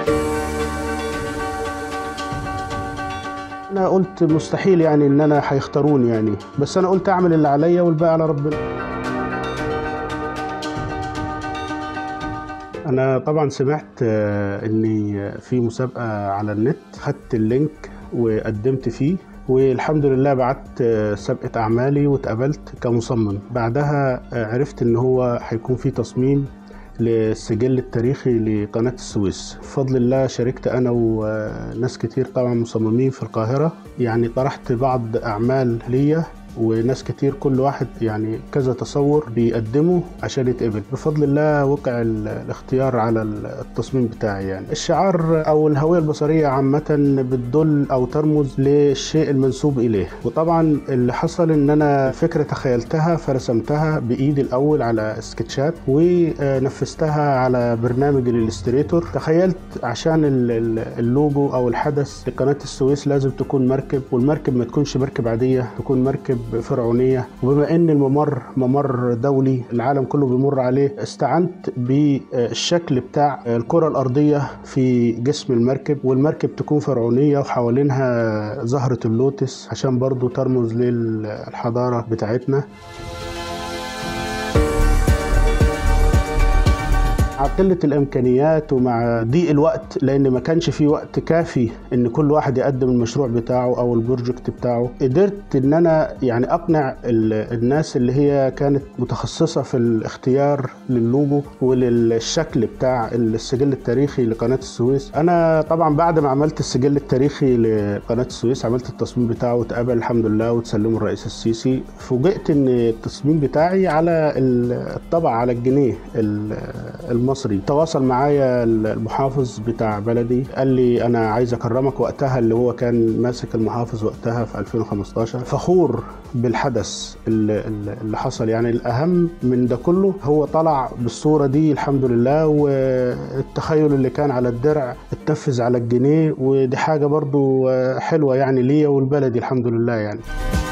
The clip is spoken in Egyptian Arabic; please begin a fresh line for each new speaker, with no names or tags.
انا قلت مستحيل يعني ان انا هيختاروني يعني بس انا قلت اعمل اللي عليا والباقي على ربنا انا طبعا سمعت آه، اني في مسابقه على النت خدت اللينك وقدمت فيه والحمد لله بعت آه، سابقه اعمالي واتقبلت كمصمم بعدها آه، عرفت ان هو هيكون في تصميم للسجل التاريخي لقناة السويس بفضل الله شاركت أنا وناس كتير طبعا مصممين في القاهرة يعني طرحت بعض أعمال ليا وناس كتير كل واحد يعني كذا تصور بيقدمه عشان يتقبل بفضل الله وقع ال- الاختيار على ال- التصميم بتاعي يعني الشعار او الهوية البصرية عامة بتدل او ترمز للشيء المنسوب اليه وطبعا اللي حصل ان انا فكرة تخيلتها فرسمتها بايدي الاول على سكتشات ونفذتها على برنامج الالستريتور تخيلت عشان ال- ال- اللوجو او الحدث لقناة السويس لازم تكون مركب والمركب ما تكونش مركب عادية تكون مركب فرعونية وبما ان الممر ممر دولي العالم كله بيمر عليه استعنت بالشكل بتاع الكرة الارضية في جسم المركب والمركب تكون فرعونية وحوالينها زهرة اللوتس عشان برضو ترمز للحضارة بتاعتنا مع قلة الإمكانيات ومع ضيق الوقت لأن ما كانش في وقت كافي إن كل واحد يقدم المشروع بتاعه أو البروجكت بتاعه قدرت إن أنا يعني أقنع ال- الناس اللي هي كانت متخصصة في الاختيار للوجو وللشكل بتاع السجل التاريخي لقناة السويس أنا طبعا بعد ما عملت السجل التاريخي لقناة السويس عملت التصميم بتاعه واتقبل الحمد لله وتسلمه الرئيس السيسي فوجئت إن التصميم بتاعي على الطبع على الجنيه ال- المصري تواصل معايا المحافظ بتاع بلدي قال لي انا عايز اكرمك وقتها اللي هو كان ماسك المحافظ وقتها في 2015 فخور بالحدث اللي, اللي حصل يعني الاهم من ده كله هو طلع بالصوره دي الحمد لله والتخيل اللي كان على الدرع اتنفذ على الجنيه ودي حاجه برضو حلوه يعني ليا والبلدي الحمد لله يعني